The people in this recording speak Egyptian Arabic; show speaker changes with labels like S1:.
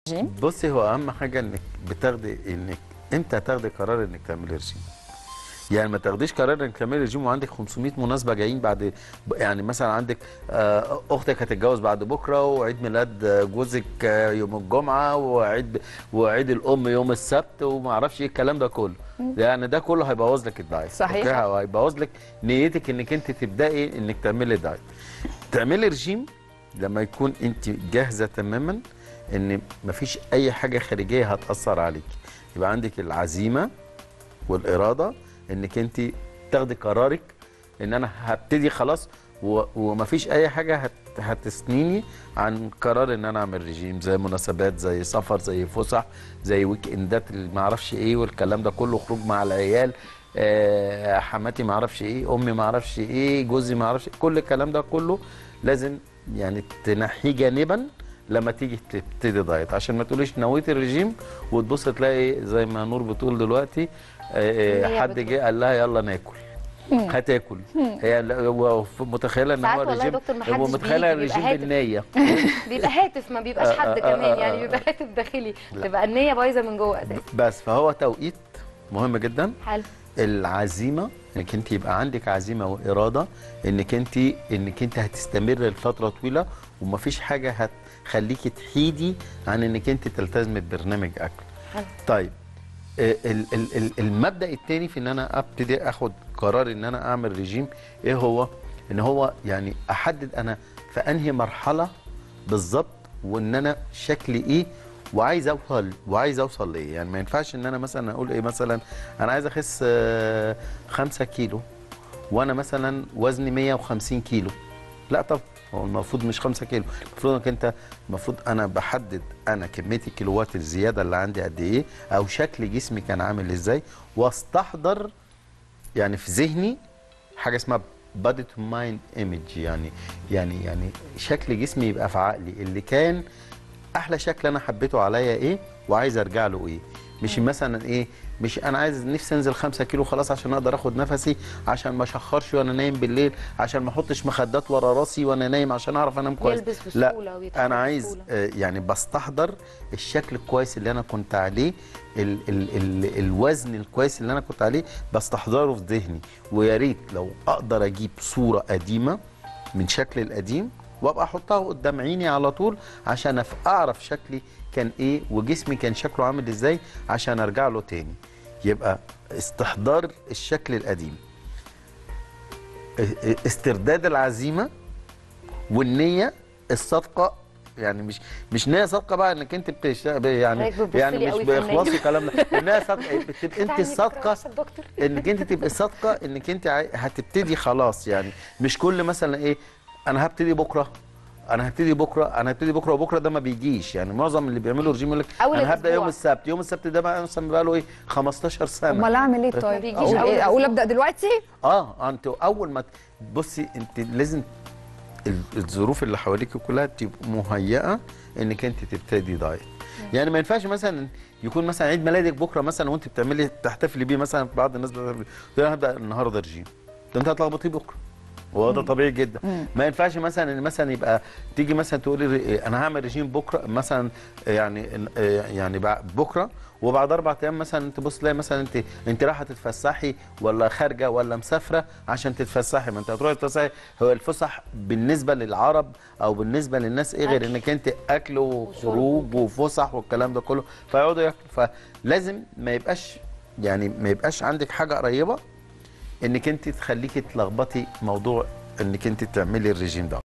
S1: رجيم
S2: بصي هو اهم حاجه انك بتاخدي انك امتى تاخدي قرار انك تعملي رجيم يعني ما تاخديش قرار انك تعملي رجيم وعندك 500 مناسبه جايين بعد يعني مثلا عندك آه، اختك هتتجوز بعد بكره وعيد ميلاد آه، جوزك آه، يوم الجمعه وعيد وعيد الام يوم السبت وما اعرفش ايه الكلام ده كله يعني ده كله هيبوظ لك الدايت
S1: صحيح.
S2: أوكي؟ وهيبوظ لك نيتك انك انت تبداي انك تعملي دايت تعملي رجيم لما يكون انت جاهزه تماما ان مفيش اي حاجه خارجيه هتاثر عليك يبقى عندك العزيمه والاراده انك انت تاخدي قرارك ان انا هبتدي خلاص و- ومفيش اي حاجه هت هتسنيني عن قرار ان انا اعمل رجيم زي مناسبات زي سفر زي فسح زي ويك اندات اللي ما اعرفش ايه والكلام ده كله خروج مع العيال آه، حماتي ما اعرفش ايه امي ما اعرفش ايه جوزي ما اعرفش كل الكلام ده كله لازم يعني تنحيه جانبا لما تيجي تبتدي دايت عشان ما تقوليش نويت الرجيم وتبص تلاقي زي ما نور بتقول دلوقتي آه،
S3: هي
S2: حد
S3: بتقول.
S2: جه قال لها يلا ناكل هتاكل هي لا- هو ف- متخيله ان
S3: ساعات
S2: هو
S3: والله يا
S2: الرجيم
S3: دكتور محدش
S2: هو متخيله
S3: بيجي، بيبقى
S2: الرجيم
S3: هاتف.
S2: بالنيه
S3: بيبقى هاتف ما بيبقاش
S2: آه،
S3: حد
S2: آه،
S3: كمان
S2: آه،
S3: يعني
S2: آه.
S3: بيبقى هاتف داخلي
S2: لا.
S3: تبقى النيه بايظه من جوه اساسا
S2: بس فهو توقيت مهم جدا
S3: حلو
S2: العزيمه انك انت يبقى عندك عزيمه واراده انك انت انك انت هتستمر لفتره طويله ومفيش حاجه هتخليكي تحيدي عن انك انت تلتزمي ببرنامج اكل
S3: حلو.
S2: طيب آه، ال- ال- ال- المبدا الثاني في ان انا ابتدي اخد قرار ان انا اعمل رجيم ايه هو ان هو يعني احدد انا في انهي مرحله بالظبط وان انا شكلي ايه وعايز اوصل وعايز اوصل لايه يعني ما ينفعش ان انا مثلا اقول ايه مثلا انا عايز اخس 5 كيلو وانا مثلا وزني 150 كيلو لا طب هو المفروض مش 5 كيلو المفروض انك انت المفروض انا بحدد انا كميه الكيلوات الزياده اللي عندي قد ايه او شكل جسمي كان عامل ازاي واستحضر يعني في ذهني حاجه اسمها بادي تو مايند ايمج يعني يعني يعني شكل جسمي يبقى في عقلي اللي كان احلى شكل انا حبيته عليا ايه وعايز ارجع له ايه مش مثلا ايه مش انا عايز نفسي انزل 5 كيلو خلاص عشان اقدر اخد نفسي عشان ما اشخرش وانا نايم بالليل عشان ما احطش مخدات ورا راسي وانا نايم عشان اعرف انام كويس
S3: يلبس
S2: لا
S3: بسهولة ويتحرك
S2: انا عايز
S3: بسهولة.
S2: آه، يعني بستحضر الشكل الكويس اللي انا كنت عليه ال ال ال الوزن الكويس اللي انا كنت عليه بستحضره في ذهني ويا ريت لو اقدر اجيب صوره قديمه من شكلي القديم وابقى احطها قدام عيني على طول عشان أف- اعرف شكلي كان ايه وجسمي كان شكله عامل ازاي عشان ارجع له تاني يبقى استحضار الشكل القديم ا- ا- استرداد العزيمه والنيه الصادقه يعني مش مش نيه صادقه بقى انك انت بتشتغل يعني
S3: حضرتك بتبص
S2: يعني
S3: لي
S2: مش
S3: قوي في النية.
S2: باخلاص الكلام ده النيه صادقه بتبقى انت
S3: تعني
S2: الصادقه
S3: بكرة يا دكتور
S2: انك انت تبقى صادقه انك انت عاي- هتبتدي خلاص يعني مش كل مثلا ايه انا هبتدي بكره انا هبتدي بكره انا هبتدي بكره وبكره ده ما بيجيش يعني معظم اللي بيعملوا رجيم يقول لك
S3: أول
S2: انا هبدا
S3: الأسبوع.
S2: يوم السبت يوم السبت ده بقى مثلا بقى له ايه 15 سنه
S1: امال اعمل ايه
S3: ما
S1: طيب
S3: بيجيش
S1: اقول
S3: أول
S1: ايه اقول
S3: أسبوع.
S1: ابدا دلوقتي
S2: اه انت اول ما ت- بصي انت لازم ال- الظروف اللي حواليك كلها تبقى مهيئه انك انت تبتدي دايت يعني ما ينفعش مثلا يكون مثلا عيد ميلادك بكره مثلا وانت بتعملي تحتفلي بيه مثلا بعض الناس بتعمل- تقول انا هبدا النهارده رجيم ده انت هتلخبطيه بكره وهو ده طبيعي جدا ما ينفعش مثلا ان مثلا يبقى تيجي مثلا تقولي ر- انا هعمل رجيم بكره مثلا يعني يعني بعد بكره وبعد اربع ايام مثلا تبص تلاقي مثلا انت انت رايحه تتفسحي ولا خارجه ولا مسافره عشان تتفسحي ما انت هتروحي تتفسحي هو الفسح بالنسبه للعرب او بالنسبه للناس ايه غير
S3: أكل.
S2: انك انت اكل وخروج وفسح والكلام ده كله فيقعدوا ياكلوا فلازم ما يبقاش يعني ما يبقاش عندك حاجه قريبه انك انت تخليكي تلخبطي موضوع انك انت تعملي الرجيم ده